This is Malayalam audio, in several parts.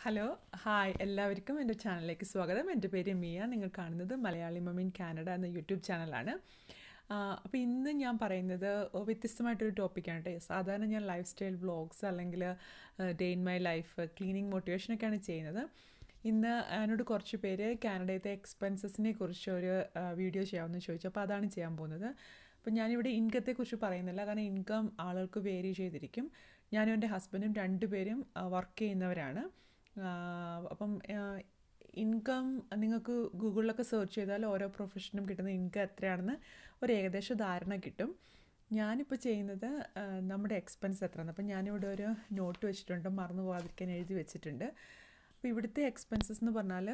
ഹലോ ഹായ് എല്ലാവർക്കും എൻ്റെ ചാനലിലേക്ക് സ്വാഗതം എൻ്റെ പേര് മിയ നിങ്ങൾ കാണുന്നത് മലയാളി മമ്മീൻ കാനഡ എന്ന യൂട്യൂബ് ചാനലാണ് അപ്പോൾ ഇന്ന് ഞാൻ പറയുന്നത് വ്യത്യസ്തമായിട്ടൊരു ടോപ്പിക്കാണ് കേട്ടോ സാധാരണ ഞാൻ ലൈഫ് സ്റ്റൈൽ വ്ളോഗ്സ് അല്ലെങ്കിൽ day in my life cleaning മോട്ടിവേഷനൊക്കെയാണ് ചെയ്യുന്നത് ഇന്ന് എന്നോട് കുറച്ച് പേര് കാനഡയത്തെ എക്സ്പെൻസസിനെ കുറിച്ച് ഒരു വീഡിയോ ചെയ്യാമെന്ന് ചോദിച്ചു അപ്പോൾ അതാണ് ചെയ്യാൻ പോകുന്നത് അപ്പം ഞാനിവിടെ ഇൻകത്തെക്കുറിച്ച് പറയുന്നില്ല കാരണം ഇൻകം ആളുകൾക്ക് വേരി ചെയ്തിരിക്കും ഞാനും എൻ്റെ ഹസ്ബൻഡും രണ്ടുപേരും വർക്ക് ചെയ്യുന്നവരാണ് അപ്പം ഇൻകം നിങ്ങൾക്ക് ഗൂഗിളിലൊക്കെ സെർച്ച് ചെയ്താൽ ഓരോ പ്രൊഫഷനും കിട്ടുന്ന ഇൻകം എത്രയാണെന്ന് ഒരു ഏകദേശ ധാരണ കിട്ടും ഞാനിപ്പോൾ ചെയ്യുന്നത് നമ്മുടെ എക്സ്പെൻസ് എത്രയാണ് അപ്പം ഞാനിവിടെ ഒരു നോട്ട് വെച്ചിട്ടുണ്ട് മറന്നു പോകാതിരിക്കാൻ എഴുതി വെച്ചിട്ടുണ്ട് അപ്പോൾ ഇവിടുത്തെ എക്സ്പെൻസസ് എന്ന് പറഞ്ഞാൽ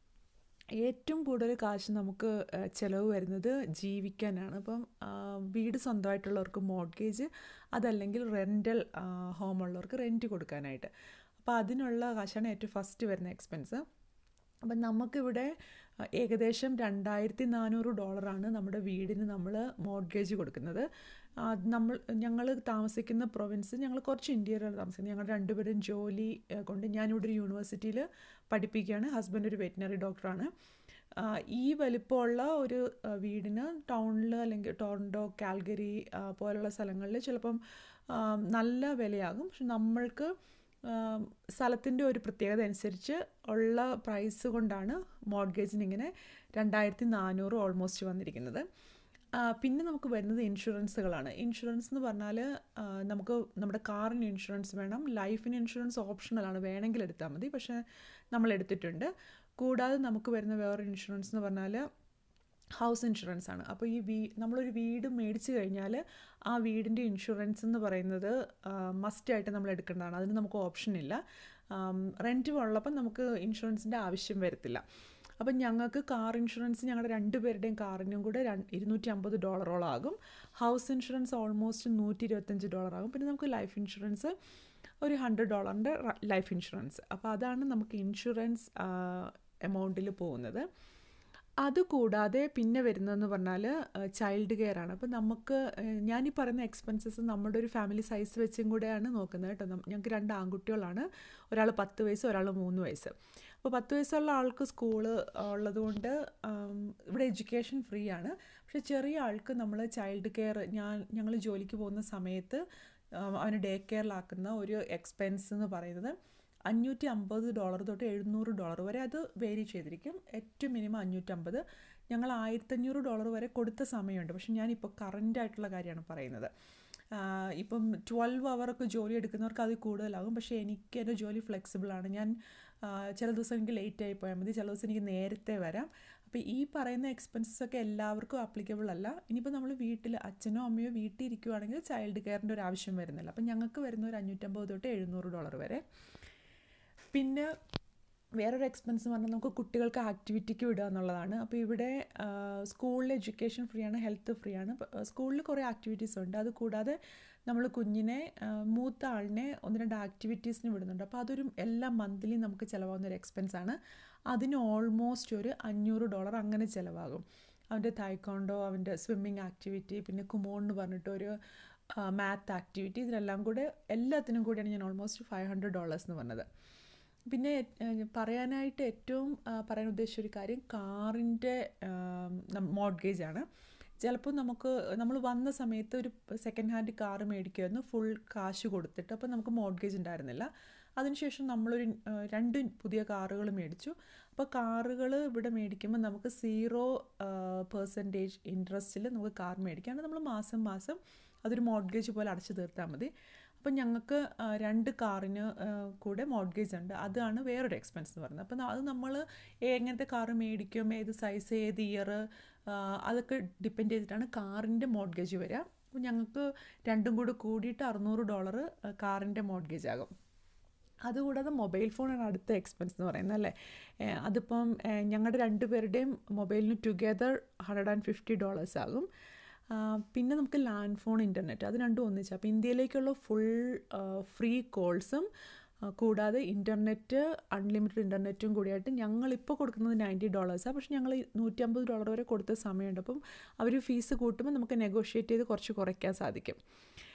ഏറ്റവും കൂടുതൽ കാശ് നമുക്ക് ചിലവ് വരുന്നത് ജീവിക്കാനാണ് അപ്പം വീട് സ്വന്തമായിട്ടുള്ളവർക്ക് മോഡ്ഗേജ് അതല്ലെങ്കിൽ റെൻ്റൽ ഹോം ഉള്ളവർക്ക് റെൻറ്റ് കൊടുക്കാനായിട്ട് അപ്പോൾ അതിനുള്ള കാശാണ് ഏറ്റവും ഫസ്റ്റ് വരുന്ന എക്സ്പെൻസ് അപ്പം നമുക്കിവിടെ ഏകദേശം രണ്ടായിരത്തി നാനൂറ് ഡോളറാണ് നമ്മുടെ വീടിന് നമ്മൾ മോഡ്ഗേജ് കൊടുക്കുന്നത് നമ്മൾ ഞങ്ങൾ താമസിക്കുന്ന പ്രൊവിൻസ് ഞങ്ങൾ കുറച്ച് ഇന്ത്യയിലാണ് താമസിക്കുന്നത് ഞങ്ങൾ രണ്ടുപേരും ജോലി കൊണ്ട് ഞാനിവിടെ ഒരു യൂണിവേഴ്സിറ്റിയിൽ പഠിപ്പിക്കുകയാണ് ഹസ്ബൻഡ് ഒരു വെറ്റിനറി ഡോക്ടറാണ് ഈ വലിപ്പമുള്ള ഒരു വീടിന് ടൗണിൽ അല്ലെങ്കിൽ ടോറൻറ്റോ കാൽഗരി പോലുള്ള സ്ഥലങ്ങളിൽ ചിലപ്പം നല്ല വിലയാകും പക്ഷെ നമ്മൾക്ക് സ്ഥലത്തിൻ്റെ ഒരു പ്രത്യേകത അനുസരിച്ച് ഉള്ള പ്രൈസ് കൊണ്ടാണ് മോഡ്ഗേജിന് ഇങ്ങനെ രണ്ടായിരത്തി നാനൂറ് ഓൾമോസ്റ്റ് വന്നിരിക്കുന്നത് പിന്നെ നമുക്ക് വരുന്നത് ഇൻഷുറൻസുകളാണ് ഇൻഷുറൻസ് എന്ന് പറഞ്ഞാൽ നമുക്ക് നമ്മുടെ കാറിന് ഇൻഷുറൻസ് വേണം ലൈഫിന് ഇൻഷുറൻസ് ഓപ്ഷണലാണ് വേണമെങ്കിൽ എടുത്താൽ മതി പക്ഷേ നമ്മൾ എടുത്തിട്ടുണ്ട് കൂടാതെ നമുക്ക് വരുന്ന വേറൊരു ഇൻഷുറൻസ് എന്ന് പറഞ്ഞാൽ ഹൗസ് ഇൻഷുറൻസ് ആണ് അപ്പോൾ ഈ വീ നമ്മളൊരു വീട് മേടിച്ച് കഴിഞ്ഞാൽ ആ വീടിൻ്റെ ഇൻഷുറൻസ് എന്ന് പറയുന്നത് മസ്റ്റായിട്ട് നമ്മൾ എടുക്കേണ്ടതാണ് അതിന് നമുക്ക് ഓപ്ഷൻ ഇല്ല റെൻറ്റ് ഉള്ളപ്പം നമുക്ക് ഇൻഷുറൻസിൻ്റെ ആവശ്യം വരത്തില്ല അപ്പം ഞങ്ങൾക്ക് കാർ ഇൻഷുറൻസ് ഞങ്ങളുടെ രണ്ടുപേരുടെയും കാറിനും കൂടെ ഇരുന്നൂറ്റി അമ്പത് ഡോളറോളം ആകും ഹൗസ് ഇൻഷുറൻസ് ഓൾമോസ്റ്റ് നൂറ്റി ഇരുപത്തഞ്ച് ഡോളർ ആകും പിന്നെ നമുക്ക് ലൈഫ് ഇൻഷുറൻസ് ഒരു ഹൺഡ്രഡ് ഡോളറിൻ്റെ ലൈഫ് ഇൻഷുറൻസ് അപ്പോൾ അതാണ് നമുക്ക് ഇൻഷുറൻസ് എമൗണ്ടിൽ പോകുന്നത് അതുകൂടാതെ പിന്നെ വരുന്നതെന്ന് പറഞ്ഞാൽ ചൈൽഡ് കെയർ ആണ് അപ്പോൾ നമുക്ക് ഞാനീ പറയുന്ന എക്സ്പെൻസസ് നമ്മുടെ ഒരു ഫാമിലി സൈസ് വെച്ചും കൂടെയാണ് നോക്കുന്നത് കേട്ടോ ഞങ്ങൾക്ക് രണ്ട് ആൺകുട്ടികളാണ് ഒരാൾ പത്ത് വയസ്സ് ഒരാൾ മൂന്ന് വയസ്സ് അപ്പോൾ പത്ത് വയസ്സുള്ള ആൾക്ക് സ്കൂള് ഉള്ളതുകൊണ്ട് ഇവിടെ എഡ്യൂക്കേഷൻ ഫ്രീ ആണ് പക്ഷേ ചെറിയ ആൾക്ക് നമ്മൾ ചൈൽഡ് കെയർ ഞാൻ ഞങ്ങൾ ജോലിക്ക് പോകുന്ന സമയത്ത് അവന് ഡേ കെയറിലാക്കുന്ന ഒരു എക്സ്പെൻസ് എന്ന് പറയുന്നത് അഞ്ഞൂറ്റി അമ്പത് ഡോളർ തൊട്ട് എഴുന്നൂറ് ഡോളർ വരെ അത് വേരി ചെയ്തിരിക്കും ഏറ്റവും മിനിമം അഞ്ഞൂറ്റമ്പത് ഞങ്ങൾ ആയിരത്തഞ്ഞൂറ് ഡോളർ വരെ കൊടുത്ത സമയമുണ്ട് പക്ഷെ ഞാനിപ്പോൾ കറൻ്റ് ആയിട്ടുള്ള കാര്യമാണ് പറയുന്നത് ഇപ്പം ട്വൽവ് അവറൊക്കെ ജോലി എടുക്കുന്നവർക്ക് അത് കൂടുതലാകും പക്ഷേ എനിക്ക് എൻ്റെ ജോലി ഫ്ലെക്സിബിളാണ് ഞാൻ ചില ദിവസം എനിക്ക് ലേറ്റ് ആയി പോയാൽ മതി ചില ദിവസം എനിക്ക് നേരത്തെ വരാം അപ്പോൾ ഈ പറയുന്ന എക്സ്പെൻസസ് ഒക്കെ എല്ലാവർക്കും ആപ്ലിക്കബിൾ അല്ല ഇനിയിപ്പോൾ നമ്മൾ വീട്ടിൽ അച്ഛനോ അമ്മയോ വീട്ടിൽ ഇരിക്കുവാണെങ്കിൽ ചൈൽഡ് കെയറിൻ്റെ ഒരു ആവശ്യം വരുന്നില്ല അപ്പം ഞങ്ങൾക്ക് വരുന്ന ഒരു അഞ്ഞൂറ്റമ്പത് തൊട്ട് എഴുന്നൂറ് ഡോളർ വരെ പിന്നെ വേറൊരു എക്സ്പെൻസ് എന്ന് പറഞ്ഞാൽ നമുക്ക് കുട്ടികൾക്ക് ആക്ടിവിറ്റിക്ക് വിടുക എന്നുള്ളതാണ് അപ്പോൾ ഇവിടെ സ്കൂളിൽ എഡ്യൂക്കേഷൻ ഫ്രീ ആണ് ഹെൽത്ത് ഫ്രീ ആണ് സ്കൂളിൽ കുറേ ആക്ടിവിറ്റീസ് ഉണ്ട് അത് കൂടാതെ നമ്മൾ കുഞ്ഞിനെ മൂത്ത ആളിനെ ഒന്ന് രണ്ട് ആക്ടിവിറ്റീസിന് വിടുന്നുണ്ട് അപ്പോൾ അതൊരു എല്ലാ മന്ത്ലി നമുക്ക് ചിലവാകുന്ന ഒരു എക്സ്പെൻസ് ആണ് അതിന് ഓൾമോസ്റ്റ് ഒരു അഞ്ഞൂറ് ഡോളർ അങ്ങനെ ചിലവാകും അവൻ്റെ തായ്ക്കോണ്ടോ അവൻ്റെ സ്വിമ്മിങ് ആക്ടിവിറ്റി പിന്നെ കുമോൺ എന്ന് പറഞ്ഞിട്ട് ഒരു മാത്ത് ആക്ടിവിറ്റി ഇതിനെല്ലാം കൂടെ എല്ലാത്തിനും കൂടിയാണ് ഞാൻ ഓൾമോസ്റ്റ് ഫൈവ് ഹൺഡ്രഡ് ഡോളേഴ്സ് എന്ന് പറഞ്ഞത് പിന്നെ പറയാനായിട്ട് ഏറ്റവും പറയാൻ ഉദ്ദേശിച്ച ഒരു കാര്യം കാറിൻ്റെ മോഡ്ഗേജ് ആണ് ചിലപ്പോൾ നമുക്ക് നമ്മൾ വന്ന സമയത്ത് ഒരു സെക്കൻഡ് ഹാൻഡ് കാർ മേടിക്കുമായിരുന്നു ഫുൾ കാശ് കൊടുത്തിട്ട് അപ്പോൾ നമുക്ക് മോഡ്ഗേജ് ഉണ്ടായിരുന്നില്ല അതിനുശേഷം നമ്മളൊരു രണ്ട് പുതിയ കാറുകൾ മേടിച്ചു അപ്പോൾ കാറുകൾ ഇവിടെ മേടിക്കുമ്പോൾ നമുക്ക് സീറോ പെർസെൻറ്റേജ് ഇൻട്രസ്റ്റിൽ നമുക്ക് കാർ മേടിക്കാം നമ്മൾ മാസം മാസം അതൊരു മോഡ്ഗേജ് പോലെ അടച്ചു തീർത്താൽ മതി അപ്പം ഞങ്ങൾക്ക് രണ്ട് കാറിന് കൂടെ മോഡ്ഗേജ് ഉണ്ട് അതാണ് വേറൊരു എക്സ്പെൻസ് എന്ന് പറയുന്നത് അപ്പം അത് നമ്മൾ എങ്ങനത്തെ കാറ് മേടിക്കും ഏത് സൈസ് ഏത് ഇയർ അതൊക്കെ ഡിപ്പെൻഡ് ചെയ്തിട്ടാണ് കാറിൻ്റെ മോഡ്ഗേജ് വരിക അപ്പം ഞങ്ങൾക്ക് രണ്ടും കൂടെ കൂടിയിട്ട് അറുന്നൂറ് ഡോളർ കാറിൻ്റെ മോഡ്ഗേജ് ആകും അതുകൂടാതെ മൊബൈൽ ഫോണാണ് അടുത്ത എക്സ്പെൻസ് എന്ന് പറയുന്നത് അല്ലേ അതിപ്പം ഞങ്ങളുടെ രണ്ടുപേരുടെയും മൊബൈലിന് together hundred and fifty dollars ആകും പിന്നെ നമുക്ക് ലാൻഡ് ഫോൺ ഇൻ്റർനെറ്റ് അത് രണ്ടും ഒന്നിച്ച് അപ്പോൾ ഇന്ത്യയിലേക്കുള്ള ഫുൾ ഫ്രീ കോൾസും കൂടാതെ ഇൻ്റർനെറ്റ് അൺലിമിറ്റഡ് ഇൻ്റർനെറ്റും കൂടിയായിട്ട് ഞങ്ങളിപ്പോൾ കൊടുക്കുന്നത് നയൻറ്റി ഡോളേഴ്സാണ് പക്ഷേ ഞങ്ങൾ നൂറ്റമ്പത് ഡോളർ വരെ കൊടുത്ത സമയമുണ്ട് അപ്പം അവർ ഫീസ് കൂട്ടുമ്പോൾ നമുക്ക് നെഗോഷിയേറ്റ് ചെയ്ത് കുറച്ച് കുറയ്ക്കാൻ സാധിക്കും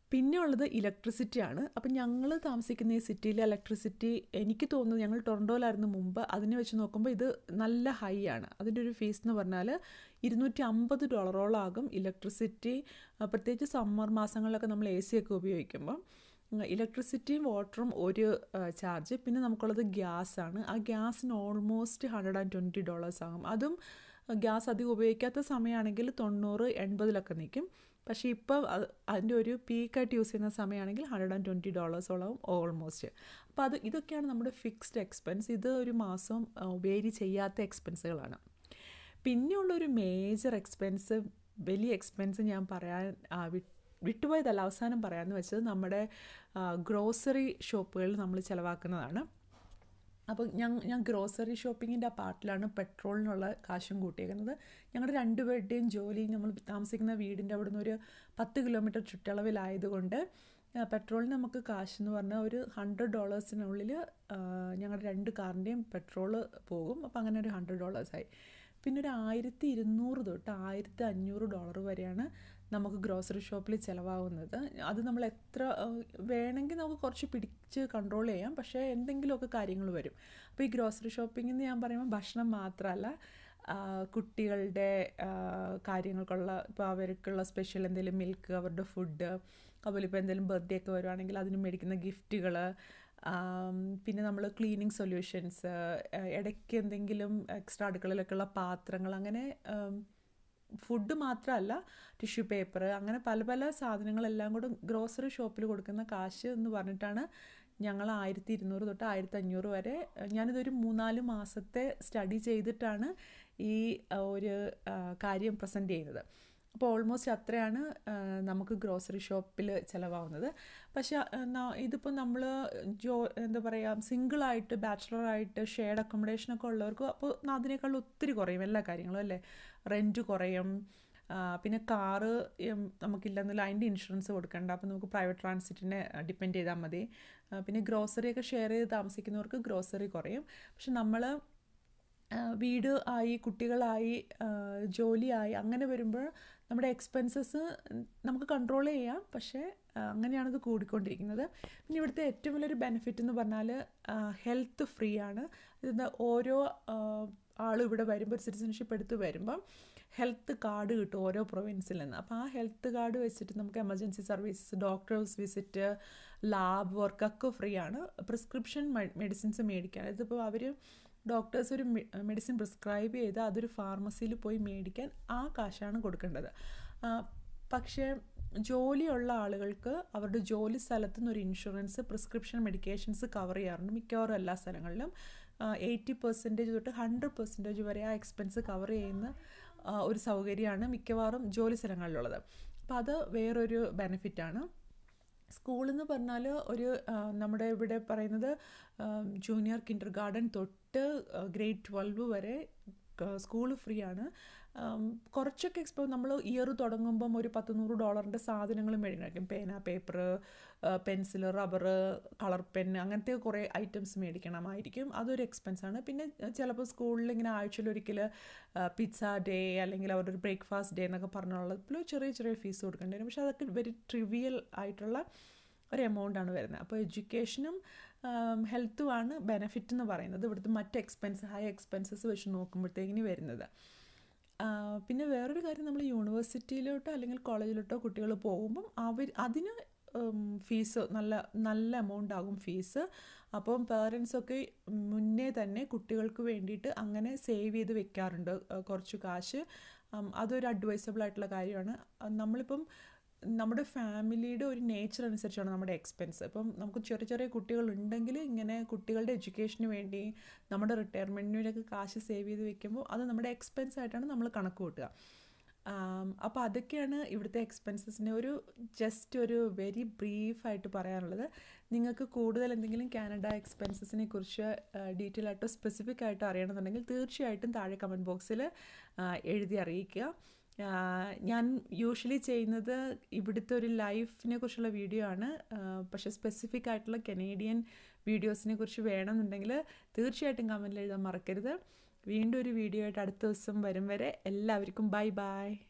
പിന്നെ ഉള്ളത് ഇലക്ട്രിസിറ്റി ആണ് അപ്പം ഞങ്ങൾ താമസിക്കുന്ന ഈ സിറ്റിയിലെ ഇലക്ട്രിസിറ്റി എനിക്ക് തോന്നുന്നത് ഞങ്ങൾ ടൊറൻഡോയിലായിരുന്നു മുമ്പ് അതിനെ വെച്ച് നോക്കുമ്പോൾ ഇത് നല്ല ഹൈ ആണ് അതിൻ്റെ ഒരു ഫീസ് എന്ന് പറഞ്ഞാൽ ഇരുന്നൂറ്റി അമ്പത് ഡോളറോളം ആകും ഇലക്ട്രിസിറ്റി പ്രത്യേകിച്ച് സമ്മർ മാസങ്ങളിലൊക്കെ നമ്മൾ എ സി ഒക്കെ ഉപയോഗിക്കുമ്പോൾ ഇലക്ട്രിസിറ്റിയും വാട്ടറും ഒരു ചാർജ് പിന്നെ നമുക്കുള്ളത് ഗ്യാസാണ് ആ ഗ്യാസിന് almost hundred and twenty dollars ആകും അതും ഗ്യാസ് അധികം ഉപയോഗിക്കാത്ത സമയമാണെങ്കിൽ തൊണ്ണൂറ് എൺപതിലൊക്കെ നിൽക്കും പക്ഷേ ഇപ്പം അതിൻ്റെ ഒരു പീക്കായിട്ട് യൂസ് ചെയ്യുന്ന സമയമാണെങ്കിൽ ഹൺഡ്രഡ് ആൻഡ് ട്വൻറ്റി ഡോളേഴ്സോളം ഓൾമോസ്റ്റ് അപ്പോൾ അത് ഇതൊക്കെയാണ് നമ്മുടെ ഫിക്സ്ഡ് എക്സ്പെൻസ് ഇത് ഒരു മാസം വേരി ചെയ്യാത്ത എക്സ്പെൻസുകളാണ് പിന്നെയുള്ളൊരു മേജർ എക്സ്പെൻസ് വലിയ എക്സ്പെൻസ് ഞാൻ പറയാൻ വിട്ടുപോയതല്ല അവസാനം പറയാമെന്ന് വെച്ചത് നമ്മുടെ ഗ്രോസറി ഷോപ്പുകളിൽ നമ്മൾ ചിലവാക്കുന്നതാണ് അപ്പോൾ ഞാൻ ഞാൻ ഗ്രോസറി ഷോപ്പിങ്ങിൻ്റെ ആ പാർട്ടിലാണ് പെട്രോളിനുള്ള കാശും കൂട്ടിയേക്കുന്നത് ഞങ്ങളുടെ രണ്ടുപേരുടെയും ജോലി നമ്മൾ താമസിക്കുന്ന വീടിൻ്റെ അവിടെ നിന്ന് ഒരു പത്ത് കിലോമീറ്റർ ചുറ്റളവിലായതുകൊണ്ട് പെട്രോളിന് നമുക്ക് കാശ് എന്ന് പറഞ്ഞാൽ ഒരു ഹൺഡ്രഡ് ഡോളേഴ്സിനുള്ളിൽ ഞങ്ങളുടെ രണ്ട് കാറിൻ്റെയും പെട്രോള് പോകും അപ്പോൾ അങ്ങനെ ഒരു ഹൺഡ്രഡ് ഡോളേഴ്സായി പിന്നെ ഒരു ആയിരത്തി ഇരുന്നൂറ് തൊട്ട് ആയിരത്തി അഞ്ഞൂറ് ഡോളർ വരെയാണ് നമുക്ക് ഗ്രോസറി ഷോപ്പിൽ ചിലവാകുന്നത് അത് നമ്മൾ എത്ര വേണമെങ്കിൽ നമുക്ക് കുറച്ച് പിടിച്ച് കൺട്രോൾ ചെയ്യാം പക്ഷേ എന്തെങ്കിലുമൊക്കെ കാര്യങ്ങൾ വരും അപ്പോൾ ഈ ഗ്രോസറി ഷോപ്പിംഗ് എന്ന് ഞാൻ പറയുമ്പോൾ ഭക്ഷണം മാത്രമല്ല കുട്ടികളുടെ കാര്യങ്ങൾക്കുള്ള ഇപ്പോൾ അവർക്കുള്ള സ്പെഷ്യൽ എന്തെങ്കിലും മിൽക്ക് അവരുടെ ഫുഡ് അതുപോലെ ഇപ്പോൾ എന്തെങ്കിലും ബർത്ത്ഡേ ഒക്കെ വരുവാണെങ്കിൽ അതിന് മേടിക്കുന്ന ഗിഫ്റ്റുകൾ പിന്നെ നമ്മൾ ക്ലീനിങ് സൊല്യൂഷൻസ് ഇടയ്ക്ക് എന്തെങ്കിലും എക്സ്ട്രാ അടുക്കളയിലൊക്കെയുള്ള പാത്രങ്ങൾ അങ്ങനെ ഫുഡ് മാത്രമല്ല ടിഷ്യൂ പേപ്പർ അങ്ങനെ പല പല സാധനങ്ങളെല്ലാം കൂടെ ഗ്രോസറി ഷോപ്പിൽ കൊടുക്കുന്ന കാശ് എന്ന് പറഞ്ഞിട്ടാണ് ഞങ്ങൾ ആയിരത്തി ഇരുന്നൂറ് തൊട്ട് ആയിരത്തി അഞ്ഞൂറ് വരെ ഞാനിതൊരു മൂന്നാല് മാസത്തെ സ്റ്റഡി ചെയ്തിട്ടാണ് ഈ ഒരു കാര്യം പ്രസൻറ്റ് ചെയ്യുന്നത് അപ്പോൾ ഓൾമോസ്റ്റ് അത്രയാണ് നമുക്ക് ഗ്രോസറി ഷോപ്പിൽ ചിലവാകുന്നത് പക്ഷേ ഇതിപ്പോൾ നമ്മൾ ജോ എന്താ പറയുക സിംഗിളായിട്ട് ബാച്ചിലറായിട്ട് ഷെയർഡ് അക്കോമഡേഷനൊക്കെ ഉള്ളവർക്ക് അപ്പോൾ അതിനേക്കാൾ ഒത്തിരി കുറയും എല്ലാ കാര്യങ്ങളും അല്ലേ റെൻറ്റ് കുറയും പിന്നെ കാറ് നമുക്കില്ലെന്നില്ല അതിൻ്റെ ഇൻഷുറൻസ് കൊടുക്കണ്ട അപ്പോൾ നമുക്ക് പ്രൈവറ്റ് ട്രാൻസിറ്റിനെ ഡിപ്പെൻഡ് ചെയ്താൽ മതി പിന്നെ ഗ്രോസറിയൊക്കെ ഷെയർ ചെയ്ത് താമസിക്കുന്നവർക്ക് ഗ്രോസറി കുറയും പക്ഷെ നമ്മൾ വീട് ആയി കുട്ടികളായി ജോലിയായി അങ്ങനെ വരുമ്പോൾ നമ്മുടെ എക്സ്പെൻസസ് നമുക്ക് കൺട്രോൾ ചെയ്യാം പക്ഷേ അങ്ങനെയാണ് ഇത് കൂടിക്കൊണ്ടിരിക്കുന്നത് പിന്നെ ഇവിടുത്തെ ഏറ്റവും വലിയൊരു ബെനിഫിറ്റ് എന്ന് പറഞ്ഞാൽ ഹെൽത്ത് ഫ്രീ ആണ് ഇത് ഓരോ ആൾ ഇവിടെ വരുമ്പോൾ സിറ്റിസൺഷിപ്പ് എടുത്ത് വരുമ്പം ഹെൽത്ത് കാർഡ് കിട്ടും ഓരോ പ്രൊവിൻസിൽ നിന്ന് അപ്പോൾ ആ ഹെൽത്ത് കാർഡ് വെച്ചിട്ട് നമുക്ക് emergency services doctors visit lab വർക്കൊക്കെ ഫ്രീ ആണ് പ്രിസ്ക്രിപ്ഷൻ മെഡിസിൻസ് മേടിക്കാൻ ഇതിപ്പോൾ അവർ ഡോക്ടേഴ്സ് ഒരു മെഡിസിൻ പ്രിസ്ക്രൈബ് ചെയ്ത് അതൊരു ഫാർമസിയിൽ പോയി മേടിക്കാൻ ആ കാശാണ് കൊടുക്കേണ്ടത് പക്ഷേ ജോലിയുള്ള ആളുകൾക്ക് അവരുടെ ജോലി സ്ഥലത്തു നിന്ന് ഒരു ഇൻഷുറൻസ് പ്രിസ്ക്രിപ്ഷൻ മെഡിക്കേഷൻസ് കവർ ചെയ്യാറുണ്ട് മിക്കവാറും എല്ലാ സ്ഥലങ്ങളിലും എയ്റ്റി പെർസെൻറ്റേജ് തൊട്ട് ഹൺഡ്രഡ് പെർസെൻറ്റേജ് വരെ ആ എക്സ്പെൻസ് കവർ ചെയ്യുന്ന ഒരു സൗകര്യമാണ് മിക്കവാറും ജോലി സ്ഥലങ്ങളിലുള്ളത് അപ്പോൾ അത് വേറൊരു ബെനിഫിറ്റാണ് സ്കൂളെന്ന് പറഞ്ഞാൽ ഒരു നമ്മുടെ ഇവിടെ പറയുന്നത് ജൂനിയർ കിൻഡർ ഗാർഡൻ തൊട്ട് ഗ്രേഡ് ട്വൽവ് വരെ സ്കൂൾ ഫ്രീ ആണ് കുറച്ചൊക്കെ എക്സ്പോ നമ്മൾ ഇയർ തുടങ്ങുമ്പം ഒരു പത്ത് നൂറ് ഡോളറിൻ്റെ സാധനങ്ങൾ മേടിക്കണം പേന paper pencil rubber colour pen അങ്ങനത്തെ കുറേ ഐറ്റംസ് മേടിക്കണമായിരിക്കും അതൊരു എക്സ്പെൻസാണ് പിന്നെ ചിലപ്പോൾ സ്കൂളിൽ ഇങ്ങനെ ആഴ്ചയിലൊരിക്കൽ പിസ്സ ഡേ അല്ലെങ്കിൽ അവരുടെ ഒരു ബ്രേക്ക്ഫാസ്റ്റ് ഡേ എന്നൊക്കെ പറഞ്ഞുള്ളപ്പോൾ ചെറിയ ചെറിയ ഫീസ് കൊടുക്കേണ്ടി വരും പക്ഷേ അതൊക്കെ വെരി ട്രിവിയൽ ആയിട്ടുള്ള ഒരു എമൗണ്ടാണ് വരുന്നത് അപ്പോൾ എഡ്യൂക്കേഷനും ഹെൽത്തുമാണ് ബെനിഫിറ്റ് എന്ന് പറയുന്നത് ഇവിടുത്തെ മറ്റ് എക്സ്പെൻസ് ഹൈ എക്സ്പെൻസസ് വെച്ച് നോക്കുമ്പോഴത്തേക്കിന് വരുന്നത് പിന്നെ വേറൊരു കാര്യം നമ്മൾ യൂണിവേഴ്സിറ്റിയിലോട്ടോ അല്ലെങ്കിൽ കോളേജിലോട്ടോ കുട്ടികൾ പോകുമ്പം അവർ അതിന് ഫീസ് നല്ല നല്ല എമൗണ്ട് ആകും ഫീസ് അപ്പം പേരൻസൊക്കെ മുന്നേ തന്നെ കുട്ടികൾക്ക് വേണ്ടിയിട്ട് അങ്ങനെ സേവ് ചെയ്ത് വെക്കാറുണ്ട് കുറച്ച് കാശ് അതൊരു അഡ്വൈസബിൾ ആയിട്ടുള്ള കാര്യമാണ് നമ്മളിപ്പം നമ്മുടെ ഫാമിലിയുടെ ഒരു നേച്ചർ അനുസരിച്ചാണ് നമ്മുടെ എക്സ്പെൻസ് ഇപ്പം നമുക്ക് ചെറിയ ചെറിയ കുട്ടികൾ ഉണ്ടെങ്കിൽ ഇങ്ങനെ കുട്ടികളുടെ എഡ്യൂക്കേഷന് വേണ്ടി നമ്മുടെ റിട്ടയർമെൻറ്റിനൊക്കെ കാശ് സേവ് ചെയ്ത് വെക്കുമ്പോൾ അത് നമ്മുടെ എക്സ്പെൻസ് ആയിട്ടാണ് നമ്മൾ കണക്ക് കൂട്ടുക അപ്പോൾ അതൊക്കെയാണ് ഇവിടുത്തെ എക്സ്പെൻസസിൻ്റെ ഒരു ജസ്റ്റ് ഒരു വെരി ബ്രീഫായിട്ട് പറയാനുള്ളത് നിങ്ങൾക്ക് കൂടുതൽ എന്തെങ്കിലും കാനഡ എക്സ്പെൻസസിനെ കുറിച്ച് ഡീറ്റെയിൽ ആയിട്ടോ സ്പെസിഫിക് ആയിട്ടോ അറിയണമെന്നുണ്ടെങ്കിൽ തീർച്ചയായിട്ടും താഴെ കമൻറ്റ് ബോക്സിൽ എഴുതി അറിയിക്കുക ഞാൻ യൂഷ്വലി ചെയ്യുന്നത് ഇവിടുത്തെ ഒരു ലൈഫിനെ കുറിച്ചുള്ള വീഡിയോ ആണ് പക്ഷേ സ്പെസിഫിക് ആയിട്ടുള്ള കനേഡിയൻ വീഡിയോസിനെ കുറിച്ച് വേണമെന്നുണ്ടെങ്കിൽ തീർച്ചയായിട്ടും കമൻറ്റിൽ എഴുതാൻ മറക്കരുത് വീണ്ടും ഒരു വീഡിയോ ആയിട്ട് അടുത്ത ദിവസം വരും വരെ എല്ലാവർക്കും ബൈ ബൈ